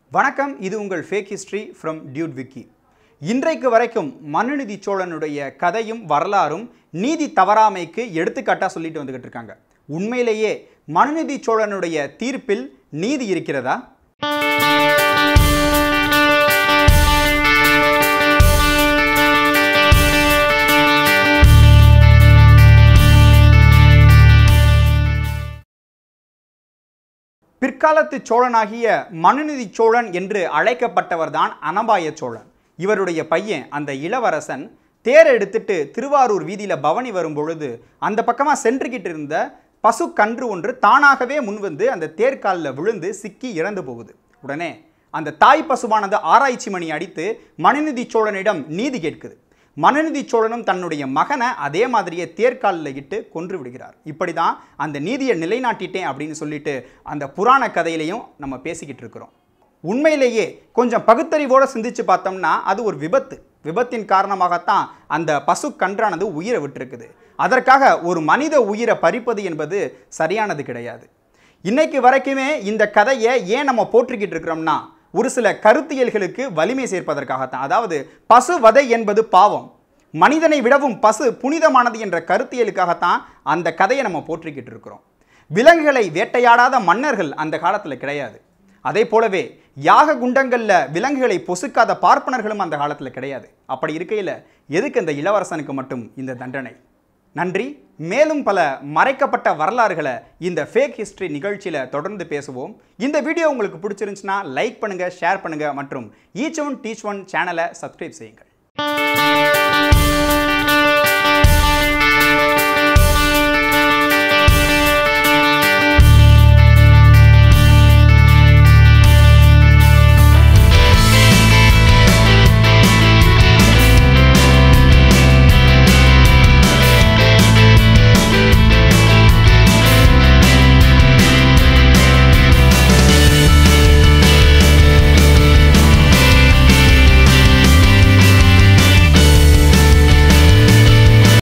வணக்கம் இது உங்கள் fake history from dude Wiki இன்றைக்கு வரைக்கும் மனுநீதி சோழனுடைய கதையும் வரலாறும் நீதி தவறாமைக்கு எடுத்துக்காட்டாக சொல்லிட்டு வந்துகிட்டு இருக்காங்க உண்மையிலேயே மனுநீதி சோழனுடைய தீர்ப்பில் நீதி இருக்கிறதா பிற்காலத்து சோழனாகிய மனுநீதி சோழன் என்று அழைக்கப்பட்டவர்தான் அனபாய சோழன் இவருடைய பையன் அந்த இளவரசன் தேர் எடுத்துட்டு திருவாரூர் வீதியில் பவனி வரும் பொழுது அந்த பக்கமாக சென்றுகிட்டு இருந்த பசு கன்று ஒன்று தானாகவே முன்வந்து அந்த தேர்காலில் விழுந்து சிக்கி இறந்து போகுது உடனே அந்த தாய் பசுவானது ஆராய்ச்சி மணி அடித்து மனுநீதி சோழனிடம் நீதி கேட்குது மனுநீதி சோழனும் தன்னுடைய மகனை அதே மாதிரியே தேர்காலில் இட்டு கொன்று விடுகிறார் இப்படி தான் அந்த நீதியை நிலைநாட்டிட்டேன் அப்படின்னு சொல்லிட்டு அந்த புராண கதையிலையும் நம்ம பேசிக்கிட்டு இருக்கிறோம் உண்மையிலேயே கொஞ்சம் பகுத்தறிவோடு சிந்திச்சு பார்த்தோம்னா அது ஒரு விபத்து விபத்தின் காரணமாகத்தான் அந்த பசு கன்றானது உயிரை விட்டிருக்குது அதற்காக ஒரு மனித உயிரை பறிப்பது என்பது சரியானது கிடையாது இன்னைக்கு வரைக்குமே இந்த கதையை ஏன் நம்ம போற்றிக்கிட்டு இருக்கிறோம்னா ஒரு சில கருத்தியல்களுக்கு வலிமை சேர்ப்பதற்காகத்தான் அதாவது பசு வதை என்பது பாவம் மனிதனை விடவும் பசு புனிதமானது என்ற கருத்தியலுக்காகத்தான் அந்த கதையை நம்ம போற்றிக்கிட்டு இருக்கிறோம் விலங்குகளை வேட்டையாடாத மன்னர்கள் அந்த காலத்தில் கிடையாது அதே போலவே யாக குண்டங்களில் விலங்குகளை பொசுக்காத பார்ப்பனர்களும் அந்த காலத்தில் கிடையாது அப்படி இருக்கையில் எதுக்கு இந்த இளவரசனுக்கு மட்டும் இந்த தண்டனை நன்றி மேலும் பல மறைக்கப்பட்ட வரலாறுகளை இந்த ஃபேக் ஹிஸ்ட்ரி நிகழ்ச்சியில் தொடர்ந்து பேசுவோம் இந்த வீடியோ உங்களுக்கு பிடிச்சிருந்துச்சுன்னா லைக் பண்ணுங்கள் ஷேர் பண்ணுங்கள் மற்றும் ஈச் ஒன் டீச் ஒன் சேனலை சப்ஸ்கிரைப் செய்யுங்கள்